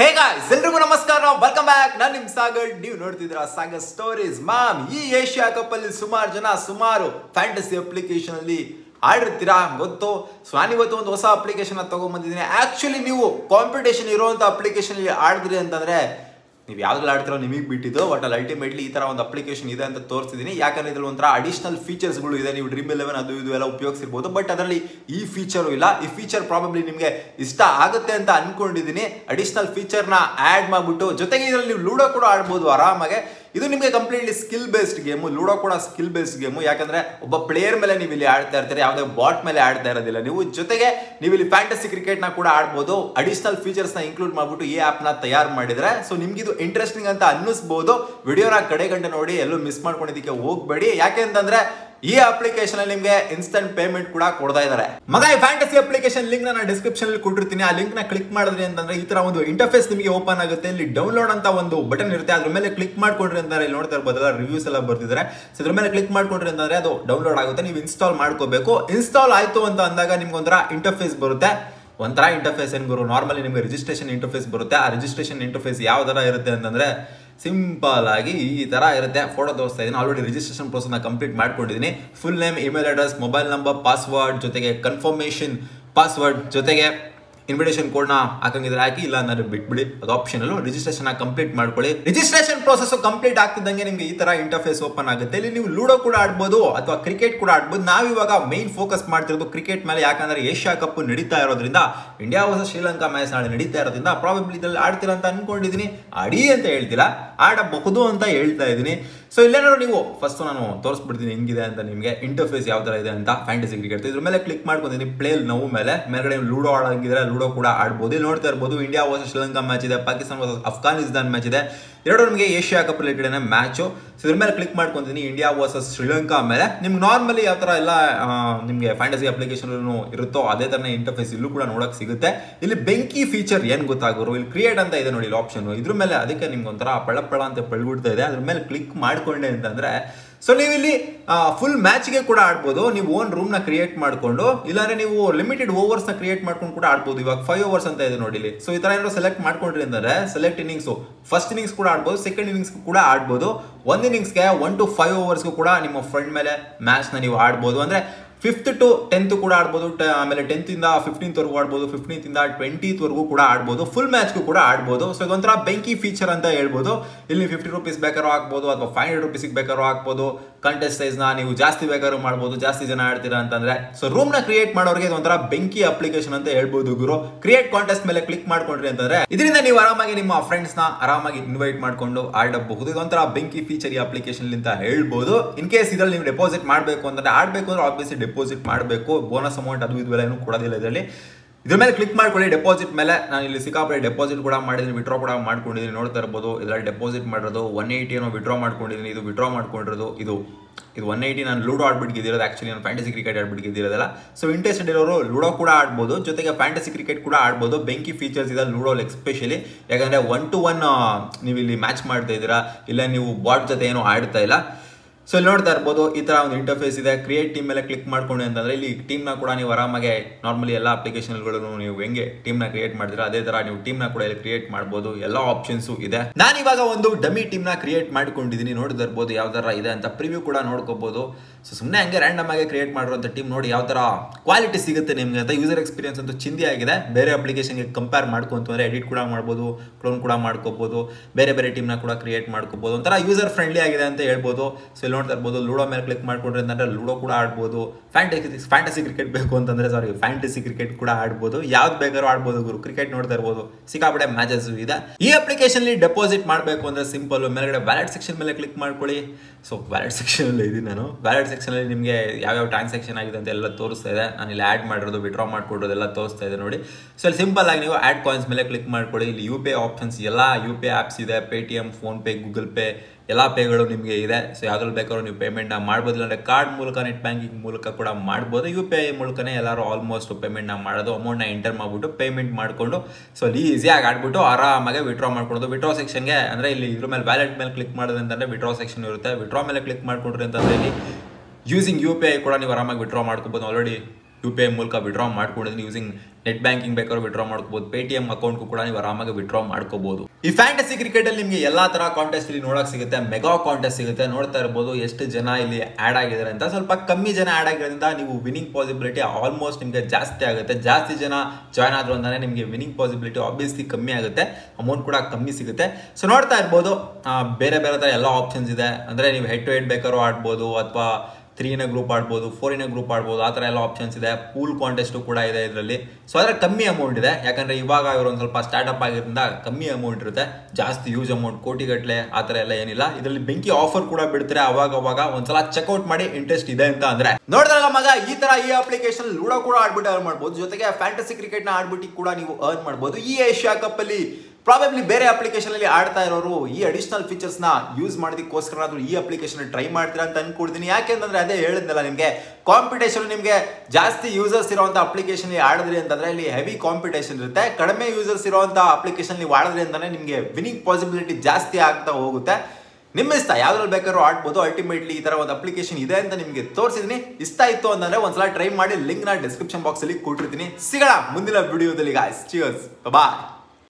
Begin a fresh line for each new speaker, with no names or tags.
hey guys ಎಲ್ರಿಗೂ ನಮಸ್ಕಾರ welcome back ನಾನು ನಿಮ್ ಸಾಗರ್ ನೀವು ನೋಡ್ತಿದ್ದೀರಾ ಸಾಗರ್ ಸ್ಟೋರೀಸ್ ಮಾಮ್ ಈ ಏಷ್ಯಾ ಕಪ್ ಅಲ್ಲಿ ಸುಮಾರು ಜನ ಸುಮಾರು ಫ್ಯಾಂಟಸಿ ಅಪ್ಲಿಕೇಶನ್ ಅಲ್ಲಿ ಆಡಿರ್ತೀರಾ ಗೊತ್ತು ಸೊ ನಾನಿವತ್ತು ಒಂದು ಹೊಸ ಅಪ್ಲಿಕೇಶನ್ ತಗೊಂಡ್ಬಂದಿದ್ದೀನಿ ಆಕ್ಚುಲಿ ನೀವು ಕಾಂಪಿಟೇಷನ್ ಇರುವಂತ ಅಪ್ಲಿಕೇಶನ್ ಅಲ್ಲಿ ಆಡಿದ್ರಿ ಅಂತಂದ್ರೆ ನೀವು ಯಾವ್ದ್ರಲ್ಲಿ ಆಡ್ತಿರೋ ನಿಮಗೆ ಬಿಟ್ಟಿದ್ದು ಬಟ್ ಅಲ್ಲಿ ಅಲ್ಟಿಮೇಟ್ಲಿ ಈ ತರ ಒಂದು ಅಪ್ಲಿಕೇಶನ್ ಇದೆ ಅಂತ ತೋರಿಸಿದ್ದೀನಿ ಯಾಕಂದ್ರೆ ಇದ್ರಲ್ಲಿ ಒಂಥರ ಅಡಿಷನಲ್ ಫೀಚರ್ಸ್ಗಳು ಇದೆ ನೀವು ಡ್ರೀಮ್ ಎಲೆವೆನ್ ಅದು ಇದು ಎಲ್ಲ ಉಪಯೋಗಿಸಿರ್ಬೋದು ಬಟ್ ಅದರಲ್ಲಿ ಈ ಫೀಚರು ಇಲ್ಲ ಈ ಫೀಚರ್ ಪ್ರಾಬಬ್ಲಿ ನಿಮಗೆ ಇಷ್ಟ ಆಗುತ್ತೆ ಅಂತ ಅನ್ಕೊಂಡಿದ್ದೀನಿ ಅಡಿಷನಲ್ ಫೀಚರ್ನ ಆ್ಯಡ್ ಮಾಡ್ಬಿಟ್ಟು ಜೊತೆಗೆ ಇದರಲ್ಲಿ ನೀವು ಲೂಡೋ ಕೂಡ ಆಡ್ಬೋದು ಆರಾಮಾಗೆ ಇದು ನಿಮಗೆ completely skill based game ludo ಕೂಡ ಸ್ಕಿಲ್ ಬೇಸ್ಡ್ ಗೇಮು ಯಾಕಂದ್ರೆ ಒಬ್ಬ ಪ್ಲೇಯರ್ ಮೇಲೆ ನೀವು ಇಲ್ಲಿ ಆಡ್ತಾ ಇರ್ತೀರಿ ಯಾವುದೇ ಬಾಟ್ ಮೇಲೆ ಆಡ್ತಾ ಇರೋದಿಲ್ಲ ನೀವು ಜೊತೆಗೆ ನೀವು ಇಲ್ಲಿ ಫ್ಯಾಂಟಸಿ ಕ್ರಿಕೆಟ್ನ ಕೂಡ ಆಡ್ಬೋದು ಅಡಿಷನಲ್ ಫೀಚರ್ಸ್ನ ಇನ್ಕ್ಲೂಡ್ ಮಾಡ್ಬಿಟ್ಟು ಈ ಆ್ಯಪ್ನ ತಯಾರು ಮಾಡಿದ್ರೆ ಸೊ ನಿಮ್ಗೆ ಇದು ಇಂಟ್ರೆಸ್ಟಿಂಗ್ ಅಂತ ಅನ್ನಿಸ್ಬೋದು ವಿಡಿಯೋನ ಕಡೆ ಗಂಟೆ ನೋಡಿ ಎಲ್ಲೂ ಮಿಸ್ ಮಾಡ್ಕೊಂಡಿದ್ದಕ್ಕೆ ಹೋಗ್ಬೇಡಿ ಯಾಕೆ ಅಂತಂದ್ರೆ ಈ ಅಪ್ಲಿಕೇಶನ್ ಅಲ್ಲಿ ನಿಮಗೆ ಇನ್ಸ್ಟೆಂಟ್ ಪೇಮೆಂಟ್ ಕೂಡ ಕೊಡ್ತಾ ಇದ್ದಾರೆ ಮಗ ಈ ಫ್ಯಾಂಟಸಿ ಅಪ್ಲಿಕೇಶನ್ ಲಿಂಕ್ ನಾನು ಡಿಸ್ಕ್ರಿಪ್ಷನ್ ಅಲ್ಲಿ ಕೊಟ್ಟಿರ್ತೀನಿ ಆ ಲಿಂಕ್ ನ ಕ್ಲಿಕ್ ಮಾಡಿದ್ರಿ ಅಂತಂದ್ರೆ ಈ ತರ ಒಂದು ಇಂಟರ್ಫೇಸ್ ನಿಮಗೆ ಓಪನ್ ಆಗುತ್ತೆ ಇಲ್ಲಿ ಡೌನ್ಲೋಡ್ ಅಂತ ಒಂದು ಬಟನ್ ಇರುತ್ತೆ ಅದ್ರ ಮೇಲೆ ಕ್ಲಿಕ್ ಮಾಡ್ಕೊಂಡ್ರಿ ಅಂತಂದ್ರೆ ಇಲ್ಲಿ ನೋಡ್ತಾ ಇರ್ಬೋದಲ್ಲ ರಿವ್ಯೂಸ್ ಎಲ್ಲ ಬರ್ತಿದ್ದಾರೆ ಸೊ ಇದ್ರ ಮೇಲೆ ಕ್ಲಿಕ್ ಮಾಡ್ಕೊಂಡ್ರಿ ಅಂತಂದ್ರೆ ಅದು ಡೌನ್ಲೋಡ್ ಆಗುತ್ತೆ ನೀವು ಇನ್ಸ್ಟಾಲ್ ಮಾಡ್ಕೋಬೇಕು ಇನ್ಸ್ಟಾಲ್ ಆಯ್ತು ಅಂತ ಅಂದಾಗ ನಿಮ್ಗೆ ಒಂಥರ ಇಂಟರ್ಫೇಸ್ ಬರುತ್ತೆ ಒಂಥರ ಇಂಟರ್ಫೇಸ್ ಏನ್ ಗುರು ನಾರ್ಮಲಿ ನಿಮಗೆ ರಿಜಿಸ್ಟ್ರೇಷನ್ ಇಂಟರ್ಫೇಸ್ ಬರುತ್ತೆ ಆ ರಿಜಿಸ್ಟ್ರೇಷನ್ ಇಂಟರ್ಫೇಸ್ ಯಾವ ತರ ಇರುತ್ತೆ ಅಂತಂದ್ರೆ ಸಿಂಪಲ್ ಆಗಿ ಈ ತರ ಇರುತ್ತೆ ಫೋಟೋ ತೋರಿಸ್ತಾ ಇದ್ದೀನಿ ಆಲ್ರೆಡಿ ರಿಜಿಸ್ಟ್ರೇಷನ್ ಪ್ರೋಸೆಸ್ನ ಕಂಪ್ಲೀಟ್ ಮಾಡ್ಕೊಂಡಿದ್ದೀನಿ full name email address mobile number password ಜೊತೆಗೆ ಕನ್ಫರ್ಮೇಷನ್ ಪಾಸ್ವರ್ಡ್ ಜೊತೆಗೆ ಇನ್ವಿಟೇಷನ್ ಕೋಡ್ನ ಹಾಕಂಗಿದ್ರೆ ಹಾಕಿ ಇಲ್ಲ ಅಂದ್ರೆ ಬಿಟ್ಬಿಡಿ ಅದು ಆಪ್ಷನ್ ಅಲ್ಲೂ ರಿಜಿಸ್ಟ್ರೇಷನ್ ಕಂಪ್ಲೀಟ್ ಮಾಡ್ಕೊಳ್ಳಿ ರಿಜಿಸ್ಟ್ರೇಷನ್ ಪ್ರೋಸೆಸ್ ಕಂಪ್ಲೀಟ್ ಆಗ್ತಿದ್ದಂಗೆ ನಿಮಗೆ ಈ ತರ ಇಂಟರ್ಫೇಸ್ ಓಪನ್ ಆಗುತ್ತೆ ಇಲ್ಲಿ ನೀವು ಲೂಡೋ ಕೂಡ ಆಡ್ಬೋದು ಅಥವಾ ಕ್ರಿಕೆಟ್ ಕೂಡ ಆಡ್ಬೋದು ನಾವಿವಾಗ ಮೈನ್ ಫೋಕಸ್ ಮಾಡ್ತಿರೋದು ಕ್ರಿಕೆಟ್ ಮೇಲೆ ಯಾಕಂದ್ರೆ ಏಷ್ಯಾ ಕಪ್ ನಡೀತಾ ಇರೋದ್ರಿಂದ ಇಂಡಿಯಾ ವರ್ಸಸ್ ಶ್ರೀಲಂಕಾ ಮ್ಯಾಚ್ ನಾಳೆ ನಡೀತಾ ಇರೋದ್ರಿಂದ ಪ್ರಾಬಬ್ಲಿ ಇದ್ರಲ್ಲಿ ಆಡ್ತೀರಾ ಅಂತ ಅನ್ಕೊಂಡಿದ್ದೀನಿ ಅಡಿ ಅಂತ ಹೇಳ್ತಿಲ್ಲ ಆಡಬಹುದು ಅಂತ ಹೇಳ್ತಾ ಇದ್ದೀನಿ ಸೊ ಇಲ್ಲೇನಾದ್ರು ನೀವು ಫಸ್ಟ್ ನಾನು ತೋರಿಸ್ಬಿಡ್ತೀನಿ ಹೆಂಗಿದೆ ಅಂತ ನಿಮಗೆ ಇಂಟರ್ಫೇಸ್ ಯಾವ ತರ ಇದೆ ಅಂತ ಫ್ಯಾಂಟಸಿ ಕ್ರಿಕೆಟ್ ಇದ್ರ ಮೇಲೆ ಕ್ಲಿಕ್ ಮಾಡ್ಕೊಂಡಿದ್ದೀನಿ ಪ್ಲೇ ನೋವು ಮೇಲೆ ಮೇಲ್ಗಡೆ ಲೂಡೋ ಆಡಂಗಿದ್ರೆ ಲೂಡೋ ಕೂಡ ಆಡ್ಬೋದು ಇಲ್ಲಿ ನೋಡ್ತಾ ಇರ್ಬೋದು ಇಂಡಿಯಾ ವರ್ಸಸ್ ಶ್ರೀಲಂಕಾ ಮ್ಯಾಚ್ ಇದೆ ಪಾಕಿಸ್ತಾನ ವರ್ಸಸ್ ಅಫ್ಘಾನಿಸ್ತಾನ್ ಮ್ಯಾಚ್ ಇದೆ ಎರಡು ನಿಮಗೆ Asia cup related match so ಇದ್ರ ಮೇಲೆ ಕ್ಲಿಕ್ ಮಾಡ್ಕೊಂತೀನಿ ಇಂಡಿಯಾ ವರ್ಸಸ್ ಶ್ರೀಲಂಕಾ ಮೇಲೆ ನಿಮ್ಗೆ ನಾರ್ಮಲಿ ಯಾವ ಥರ ಎಲ್ಲ ನಿಮಗೆ ಫ್ಯಾಂಟಸಿ ಅಪ್ಲಿಕೇಶನ್ ಇರುತ್ತೋ ಅದೇ ಥರನೇ ಇಂಟರ್ಫೇಸ್ ಇಲ್ಲೂ ಕೂಡ ನೋಡಕ್ ಸಿಗುತ್ತೆ ಇಲ್ಲಿ ಬೆಂಕಿ ಫೀಚರ್ ಏನು ಗೊತ್ತಾಗೋರು ಇಲ್ಲಿ ಕ್ರಿಯೇಟ್ ಅಂತ ಇದೆ ನೋಡಿ ಆಪ್ಷನ್ ಇದ್ರ ಮೇಲೆ ಅದಕ್ಕೆ ನಿಮ್ಗೆ ಒಂಥರ ಪಳ ಪಳ ಅಂತ ಪಳ್ಬಿಡ್ತಾ ಇದೆ ಅದ್ರ ಮೇಲೆ ಕ್ಲಿಕ್ ಮಾಡ್ಕೊಂಡೆ ಅಂತಂದ್ರೆ ಸೊ ನೀವು ಇಲ್ಲಿ ಫುಲ್ ಮ್ಯಾಚ್ಗೆ ಕೂಡ ಆಡ್ಬೋದು ನೀವು ಓನ್ ರೂಮ್ನ ಕ್ರಿಯೇಟ್ ಮಾಡ್ಕೊಂಡು ಇಲ್ಲಾಂದ್ರೆ ನೀವು ಲಿಮಿಟೆಡ್ ಓವರ್ಸ್ನ ಕ್ರಿಯೇಟ್ ಮಾಡ್ಕೊಂಡು ಕೂಡ ಆಡ್ಬೋದು ಇವಾಗ ಫೈವ್ ಓವರ್ಸ್ ಅಂತ ಇದೆ ನೋಡಿ ಇಲ್ಲಿ ಸೊ ಈ ತರ ಏನಾದ್ರು ಸೆಲೆಕ್ಟ್ ಮಾಡ್ಕೊಂಡ್ರಿ ಅಂದ್ರೆ ಸೆಲೆಕ್ಟ್ ಇನ್ನಿಂಗ್ಸ್ ಫಸ್ಟ್ ಇನ್ನಿಂಗ್ಸ್ ಕೂಡ ಆಡ್ಬೋದು ಸೆಕೆಂಡ್ ಇನ್ನಿಂಗ್ಸ್ ಕೂಡ ಆಡ್ಬೋದು ಒಂದು ಇನ್ನಿಂಗ್ಸ್ಗೆ ಒನ್ ಟು ಫೈವ್ ಓವರ್ಸ್ಗೂ ಕೂಡ ನಿಮ್ಮ ಫ್ರೆಂಡ್ ಮೇಲೆ ಮ್ಯಾಚ್ನ ನೀವು ಆಡ್ಬೋದು ಅಂದ್ರೆ ಫಿಫ್ತ್ ಟು ಟೆಂತ್ ಕೂಡ ಆಡ್ಬೋದು ಆಮೇಲೆ ಟೆಂತ್ ಇಂದ ಫಿಫ್ಟೀನ್ತ್ ವರೆಗೂ ಆಡ್ಬೋದು ಫಿಫ್ಟೀನ್ತ್ ಇಂದ ಟ್ವೆಂಟೀತ್ ವರೆಗೂ ಕೂಡ ಆಡ್ಬೋದು ಫುಲ್ ಮ್ಯಾಚ್ಗೂ ಕೂಡ ಆಡ್ಬೋದು ಸೊ ಇದೊಂಥರ ಬೆಂಕಿ ಫೀಚರ್ ಅಂತ ಹೇಳ್ಬೋದು ಇಲ್ಲಿ ಫಿಫ್ಟಿ ರುಪೀಸ್ ಬೇಕಾದ್ರೂ ಹಾಕ್ಬೋದು ಅಥವಾ ಫೈವ್ ಹಂಡ್ರೆಡ್ ರುಪೀಸ್ಗೆ ಬೇಕಾದ್ರೂ ಹಾಕ್ಬೋದು ಕಂಟೆಸ್ಟ್ ಸೈಜ್ನ ನೀವು ಜಾಸ್ತಿ ಬೇಕಾದ್ರೂ ಮಾಡ್ಬೋದು ಜಾಸ್ತಿ ಜನ ಆಡ್ತೀರಾ ಅಂತಂದ್ರೆ ಸೊ ರೂಮ್ನ ಕ್ರಿಯೇಟ್ ಮಾಡೋರಿಗೆ ಇದೊಂಥರ ಬೆಂಕಿ ಅಪ್ಲಿಕೇಶನ್ ಅಂತ ಹೇಳ್ಬೋದು ಗುರು ಕ್ರಿಯೇಟ್ ಕಾಂಟೆಸ್ಟ್ ಮೇಲೆ ಕ್ಲಿಕ್ ಮಾಡ್ಕೊಂಡ್ರಿ ಅಂತಂದ್ರೆ ಇದರಿಂದ ನೀವು ಆರಾಮಾಗಿ ನಿಮ್ಮ ಫ್ರೆಂಡ್ಸ್ ನ ಆರಾಮಾಗಿ ಇನ್ವೈಟ್ ಮಾಡ್ಕೊಂಡು ಆಡಬಹುದು ಇದೊಂಥರ ಬೆಂಕಿ ಫೀಚರ್ ಈ ಅಪ್ಲಿಕೇಶನ್ ಅಂತ ಹೇಳ್ಬೋದು ಇನ್ ಕೇಸ್ ಇದ್ರಲ್ಲಿ ನೀವು ಡೆಪಾಸಿಟ್ ಮಾಡಬೇಕು ಅಂತಂದ್ರೆ ಆಡ್ಬೇಕು ಅಂದ್ರೆ ಆಬ್ವಿಯಸ್ಲಿ ಡೆಪಾಸಿಟ್ ಮಾಡಬೇಕು ಬೋನಸ್ ಅಮೌಂಟ್ ಅದು ಇದು ಏನು ಕೊಡೋದಿಲ್ಲ ಇದರಲ್ಲಿ ಇದ್ರ ಮೇಲೆ ಕ್ಲಿಕ್ ಮಾಡ್ಕೊಳ್ಳಿ ಡೆಪಾಸಿಟ್ ಮೇಲೆ ನಾನು ಇಲ್ಲಿ ಸಿಕ್ಕಾಪಟ್ಟೆ ಡೆಪಾಸಿಟ್ ಕೂಡ ಮಾಡಿದ್ದೀನಿ ವಿಡ್ರಾ ಕೂಡ ಮಾಡ್ಕೊಂಡಿದ್ದೀನಿ ನೋಡ್ತಾ ಇರ್ಬೋದು ಇದರಲ್ಲಿ ಡೆಪಾಸಿಟ್ ಮಾಡಿರೋದು ಒನ್ ಏಯ್ಟಿ ಏನೋ ವಿಡ್ರಾ ಮಾಡ್ಕೊಂಡಿದ್ದೀನಿ ಇದು ವಿಡ್ರಾ ಮಾಡ್ಕೊಂಡಿರೋದು ಇದು ಇದು ಒನ್ ಏಯ್ಟಿ ನಾನು ಲೂಡೋ ಆಡ್ಬಿಟ್ಟಿದ್ದೀರೋದು ಆಕ್ಚುಲಿ ನಾನು ಫ್ಯಾಂಟಸಿ ಕ್ರಿಕೆಟ್ ಆಡ್ಬಿಟ್ಟಿದ್ದೀರೋದಲ್ಲ ಸೊ ಇಂಟ್ರೆಸ್ಟೆಡ್ ಇರೋರು ಲೂಡೋ ಕೂಡ ಆಡ್ಬೋದು ಜೊತೆಗೆ ಫ್ಯಾಂಟಸಿ ಕ್ರಿಕೆಟ್ ಕೂಡ ಆಡ್ಬೋದು ಬೆಂಕಿ ಫೀಚರ್ಸ್ ಇದೆ ಲೂಡೋಲ್ ಎಸ್ಪೆಷಲಿ ಯಾಕಂದರೆ ಒನ್ ಟು ಒನ್ ನೀವು ಇಲ್ಲಿ ಮ್ಯಾಚ್ ಮಾಡ್ತಾ ಇದ್ದೀರಾ ಇಲ್ಲ ನೀವು ಬಾಟ್ ಜೊತೆ ಏನೋ ಆಡ್ತಾ ಇಲ್ಲ ಸೊ ಇಲ್ಲಿ ನೋಡ್ತಾ ಇರ್ಬೋದು ಈ ತರ ಒಂದು ಇಂಟರ್ಫೇಸ್ ಇದೆ ಕ್ರಿಯೇಟ್ ಟೀಮ್ ಮೇಲೆ ಕ್ಲಿಕ್ ಮಾಡ್ಕೊಂಡು ಅಂತಂದ್ರೆ ಇಲ್ಲಿ ಟೀಮ್ನ ಕೂಡ ನೀವು ಆರಾಮಾಗಿ ನಾರ್ಮಲಿ ಎಲ್ಲ ಅಪ್ಲಿಕೇಶನ್ಗಳನ್ನು ನೀವು ಹೆಂಗೆ ಟೀಮ್ನ ಕ್ರಿಯೇಟ್ ಮಾಡಿದ್ರೆ ಅದೇ ತರ ನೀವು ಟೀಮ್ನ ಕೂಡ ಇಲ್ಲಿ ಕ್ರಿಯೇಟ್ ಮಾಡ್ಬೋದು ಎಲ್ಲ ಆಪ್ಷನ್ಸು ಇದೆ ನಾನು ಇವಾಗ ಒಂದು ಡಮಿ ಟೀಮ್ನ ಕ್ರಿಯೇಟ್ ಮಾಡ್ಕೊಂಡಿದ್ದೀನಿ ನೋಡ್ತಾ ಇರ್ಬೋದು ಯಾವ ತರ ಇದೆ ಅಂತ ಪ್ರಿವ್ಯೂ ಕೂಡ ನೋಡ್ಕೋಬಹುದು ಸೊ ಸುಮ್ಮನೆ ಹಂಗೆ ರ್ಯಾಂಡಮ್ ಆಗಿ ಕ್ರಿಯೇಟ್ ಮಾಡಿರುವಂಥ ಟೀಮ್ ನೋಡಿ ಯಾವ ತರ ಕ್ವಾಲಿಟಿ ಸಿಗುತ್ತೆ ನಿಮ್ಗೆ ಅಂತ ಯೂಸರ್ ಎಕ್ಸ್ಪೀರಿಯನ್ಸ್ ಅಂತೂ ಚಿಂದಿ ಆಗಿದೆ ಬೇರೆ ಅಪ್ಲಿಕೇಶನ್ಗೆ ಕಂಪೇರ್ ಮಾಡ್ಕೊಂತಂದ್ರೆ ಎಡಿಟ್ ಕೂಡ ಮಾಡ್ಬೋದು ಕ್ಲೋನ್ ಕೂಡ ಮಾಡ್ಕೋಬಹುದು ಬೇರೆ ಬೇರೆ ಟೀಮ್ನ ಕೂಡ ಕ್ರಿಯೇಟ್ ಮಾಡ್ಕೋಬಹುದು ಒಂಥರ ಯೂಸರ್ ಫ್ರೆಂಡ್ಲಿ ಆಗಿದೆ ಅಂತ ಹೇಳ್ಬೋದು ಸೊ ಇಲ್ಲಿ ನೋಡ್ತಾ ಇರ್ಬೋದು ಲೂಡೋ ಮೇಲೆ ಕ್ಲಿಕ್ ಮಾಡ್ಕೊಂಡ್ರೆ ಅಂತಂದ್ರೆ ಲೂಡೋ ಕೂಡ ಆಡ್ಬೋದು ಫ್ಯಾಂಟಸಿ ಫ್ಯಾಂಟಸಿ ಕ್ರಿಕೆಟ್ ಬೇಕು ಅಂತಂದ್ರೆ ಸಾರಿ ಫ್ಯಾಂಟಸಿ ಕ್ರಿಕೆಟ್ ಕೂಡ ಆಡ್ಬೋದು ಯಾವ್ದು ಬೇಕಾದ್ರೂ ಆಡ್ಬೋದು ಗುರು ಕ್ರಿಕೆಟ್ ನೋಡ್ತಾ ಇರ್ಬೋದು ಸಿಕ್ಕಾಪಟ್ಟೆ ಮ್ಯಾಚಸ್ ಇದೆ ಈ ಅಪ್ಲಿಕೇಶನ್ ಡೆಪಾಸಿಟ್ ಮಾಡಬೇಕು ಅಂದ್ರೆ ಸಿಂಪಲ್ ಮೇಲ್ಗಡೆ ವ್ಯಾಲೆಟ್ ಸೆಕ್ಷನ್ ಮೇಲೆ ಕ್ಲಿಕ್ ಮಾಡ್ಕೊಳ್ಳಿ ಸೊ ವ್ಯಾಲೆಟ್ ಸೆಕ್ಷನ್ ಅಲ್ಲಿ ಇದೀನಿ ನಾನು ವ್ಯಾಲೆಟ್ ಸೆಕ್ಷನ್ ಅಲ್ಲಿ ನಿಮಗೆ ಯಾವ್ಯಾವ ಟ್ರಾನ್ಸಾಕ್ಷನ್ ಆಗಿದೆ ಅಂತ ಎಲ್ಲ ತೋರಿಸ್ತಾ ಇದೆ ನಾನು ಇಲ್ಲಿ ಆಡ್ ಮಾಡಿರೋದು ವಿಡ್ರಾ ಮಾಡ್ಕೊಡೋದು ಎಲ್ಲ ತೋರಿಸ್ತಾ ಇದೆ ನೋಡಿ ಸೊ ಇಲ್ಲಿ ಸಿಂಪಲ್ ಆಗಿ ನೀವು ಆಡ್ ಕಾಯಿನ್ಸ್ ಮೇಲೆ ಕ್ಲಿಕ್ ಮಾಡ್ಕೊಳ್ಳಿ ಇಲ್ಲಿ ಯು ಪಿ ಐ ಆಪ್ಷನ್ಸ್ ಎಲ್ಲ ಯು ಪಿ ಐ ಆಪ್ಸ್ ಇದೆ Paytm PhonePe Google Pay ಎಲ್ಲ ಪೇಗಳು ನಿಮಗೆ ಇದೆ ಸೊ ಯಾವ್ದ್ರಲ್ಲಿ ಬೇಕಾದ್ರೂ ನೀವು ಪೇಮೆಂಟ್ನ ಮಾಡ್ಬೋದು ಇಲ್ಲಾಂದ್ರೆ ಕಾರ್ಡ್ ಮೂಲಕ ನೆಟ್ ಬ್ಯಾಂಕಿಂಗ್ ಮೂಲಕ ಕೂಡ ಮಾಡ್ಬೋದು ಯು ಪಿ ಐ ಮೂಲಕನೇ ಎಲ್ಲರೂ ಆಲ್ಮೋಸ್ಟ್ ಪೇಮೆಂಟ್ನ ಮಾಡೋದು ಅಮೌಂಟ್ನ ಎಂಟರ್ ಮಾಡ್ಬಿಟ್ಟು ಪೇಮೆಂಟ್ ಮಾಡಿಕೊಂಡು ಸೊ ಅಲ್ಲಿ ಈಸಿಯಾಗಿ ಆಡ್ಬಿಟ್ಟು ಆರಾಮಾಗಿ ವಿಡ್ರಾ ಮಾಡ್ಕೊಳೋದು ವಿಡ್ರಾ ಸೆಕ್ಷನ್ಗೆ ಅಂದರೆ ಇಲ್ಲಿ ಇದ್ರ ಮೇಲೆ ವ್ಯಾಲೆಟ್ ಮೇಲೆ ಕ್ಲಿಕ್ ಮಾಡೋದು ಅಂತಂದರೆ ವಿಡ್ರಾ ಸೆಕ್ಷನ್ ಇರುತ್ತೆ ವಿಡ್ರಾ ಮೇಲೆ ಕ್ಲಿಕ್ ಮಾಡ್ಕೊಂಡ್ರಿ ಅಂತಂದ್ರೆ ಇಲ್ಲಿ ಯೂಸಿಂಗ್ ಯು ಪಿ ಐ ಕೂಡ ನೀವು ಆರಾಮಾಗಿ ವಿಡ್ರಾ ಮಾಡ್ಕೋಬೋದು ಆಲ್ರೆಡಿ ಯು ಪಿ ಐ ಮೂಲಕ ವಿಡ್ರಾ ಮಾಡ್ಕೊಂಡಿದ್ದೀನಿ ಯೂಸಿಂಗ್ ನೆಟ್ ಬ್ಯಾಂಕಿಂಗ್ ಬೇಕಾದ್ರೂ ವಿಡ್ರಾ ಮಾಡ್ಕೋಬಹುದು ಪೇ ಟಿ ಎಂ ಅಕೌಂಟ್ಗೂ ಕೂಡ ನೀವು ಆರಾಮಾಗಿ ವಿಡ್ರಾ ಮಾಡ್ಕೋಬಹುದು ಈ ಫ್ಯಾಂಟಸಿ ಕ್ರಿಕೆಟ್ ಅಲ್ಲಿ ನಿಮಗೆ ಎಲ್ಲಾ ತರ ಕಾಂಟೆಸ್ಟ್ ಇಲ್ಲಿ ನೋಡಕ್ ಸಿಗುತ್ತೆ ಮೆಗಾ ಕಾಂಟೆಸ್ಟ್ ಸಿಗುತ್ತೆ ನೋಡ್ತಾ ಇರ್ಬೋದು ಎಷ್ಟು ಜನ ಇಲ್ಲಿ ಆಡ್ ಆಗಿದ್ದಾರೆ ಅಂತ ಸ್ವಲ್ಪ ಕಮ್ಮಿ ಜನ ಆಡ್ ಆಗಿರೋದ್ರಿಂದ ನೀವು ವಿನಿಂಗ್ ಪಾಸಿಬಿಲಿಟಿ ಆಲ್ಮೋಸ್ಟ್ ನಿಮಗೆ ಜಾಸ್ತಿ ಆಗುತ್ತೆ ಜಾಸ್ತಿ ಜನ ಜಾಯ್ನ್ ಆದ್ರು ಅಂತಾನೆ ನಿಮಗೆ ವಿನಿಂಗ್ ಪಾಸಿಬಿಲಿಟಿ ಆಬ್ವಿಯಸ್ಲಿ ಕಮ್ಮಿ ಆಗುತ್ತೆ ಅಮೌಂಟ್ ಕೂಡ ಕಮ್ಮಿ ಸಿಗುತ್ತೆ ಸೊ ನೋಡ್ತಾ ಇರ್ಬೋದು ಆ, ಬೇರೆ ಬೇರೆ ತರ ಎಲ್ಲ ಆಪ್ಷನ್ಸ್ ಇದೆ ಅಂದ್ರೆ ನೀವು ಹೆಡ್ ಟು ಹೆಡ್ ಬೇಕಾದ್ರೂ ಆಡ್ಬೋದು ಅಥವಾ ತ್ರೀನ ಗ್ರೂಪ್ ಆಡ್ಬೋದು ಫೋರಿನ ಗ್ರೂಪ್ ಆಡ್ಬೋದು ಆ ಥರ ಎಲ್ಲ ಆಪ್ಷನ್ಸ್ ಇದೆ ಪೂಲ್ ಕಾಂಟೆಸ್ಟು ಕೂಡ ಇದೆ ಇದರಲ್ಲಿ ಸೊ ಆದರೆ ಕಮ್ಮಿ ಅಮೌಂಟ್ ಇದೆ ಯಾಕಂದ್ರೆ ಇವಾಗ ಇವರು ಒಂದು ಸ್ವಲ್ಪ ಸ್ಟಾರ್ಟ್ಅಪ್ ಆಗಿರೋದ್ರಿಂದ ಕಮ್ಮಿ ಅಮೌಂಟ್ ಇರುತ್ತೆ ಜಾಸ್ತಿ ಯೂಸ್ ಅಮೌಂಟ್ ಕೋಟಿಗಟ್ಟಲೆ ಆ ಥರ ಎಲ್ಲ ಏನಿಲ್ಲ ಇದರಲ್ಲಿ ಬೆಂಕಿ ಆಫರ್ ಕೂಡ ಬಿಡ್ತಾರೆ ಅವಾಗ ಅವಾಗ ಒಂದ್ಸಲ ಚೆಕ್ಔಟ್ ಮಾಡಿ ಇಂಟ್ರೆಸ್ಟ್ ಇದೆ ಅಂತ ಅಂದ್ರೆ ನೋಡಿದ್ರಲ್ಲ ಮಗ ಈ ತರ ಈ ಅಪ್ಲಿಕೇಶನ್ ಲೂಡೋ ಕೂಡ ಆಡ್ಬಿಟ್ಟು ಅರ್ನ್ ಮಾಡ್ಬೋದು ಜೊತೆಗೆ ಫ್ಯಾಂಟಸಿ ಕ್ರಿಕೆಟ್ ನ ಆಡ್ಬಿಟ್ಟು ಕೂಡ ನೀವು ಅರ್ನ್ ಮಾಡ್ಬೋದು ಈ ಏಷ್ಯಾ ಕಪ್ ಅಲ್ಲಿ ಪ್ರಾಬಬ್ಲಿ ಬೇರೆ ಅಪ್ಲಿಕೇಶನ್ ಅಲ್ಲಿ ಆಡ್ತಾ ಇರೋರು ಈ ಅಡಿಷನಲ್ ಫೀಚರ್ಸ್ ನ ಯೂಸ್ ಮಾಡೋದಕ್ಕೋಸ್ಕರ ಈ ಅಪ್ಲಿಕೇಶನ್ ಟ್ರೈ ಮಾಡ್ತೀರಾ ಅಂತ ಅನ್ಕೊಡ್ತೀನಿ ಯಾಕೆಂತಂದ್ರೆ ಅದೇ ಹೇಳಿದ್ನಲ್ಲ ನಿಮಗೆ ಕಾಂಪಿಟೇಷನ್ ನಿಮಗೆ ಜಾಸ್ತಿ ಯೂಸರ್ಸ್ ಇರುವಂತ ಅಪ್ಲಿಕೇಶನ್ ಆಡಿದ್ರಿ ಅಂತಂದ್ರೆ ಇಲ್ಲಿ ಹೆವಿ ಕಾಂಪಿಟೇಷನ್ ಇರುತ್ತೆ ಕಡಿಮೆ ಯೂಸರ್ಸ್ ಇರುವಂತ ಅಪ್ಲಿಕೇಶನ್ ನೀವು ಆಡಿದ್ರಿ ಅಂತಾನೆ ನಿಮಗೆ ವಿನಿಂಗ್ ಪಾಸಿಬಿಲಿಟಿ ಜಾಸ್ತಿ ಆಗ್ತಾ ಹೋಗುತ್ತೆ ನಿಮ್ಮ ಇಷ್ಟ ಯಾವ್ದ್ರಲ್ಲಿ ಬೇಕಾದ್ರೂ ಆಡ್ಬೋದು ಅಲ್ಟಿಮೇಟ್ಲಿ ಈ ತರ ಒಂದು ಅಪ್ಲಿಕೇಶನ್ ಇದೆ ಅಂತ ನಿಮಗೆ ತೋರಿಸಿದೀನಿ ಇಷ್ಟ ಇತ್ತು ಅಂತಂದ್ರೆ ಒಂದ್ಸಲ ಟ್ರೈ ಮಾಡಿ ಲಿಂಕ್ ನ ಡಿಸ್ಕ್ರಿಪ್ಷನ್ ಬಾಕ್ಸ್ ಅಲ್ಲಿ ಕೊಟ್ಟಿರ್ತೀನಿ ಸಿಗೋಣ ಮುಂದಿನ ವಿಡಿಯೋದಲ್ಲಿ ಗಾಯ್ಸ್ ಚಿಯರ್ಸ್ ಬಾಯ್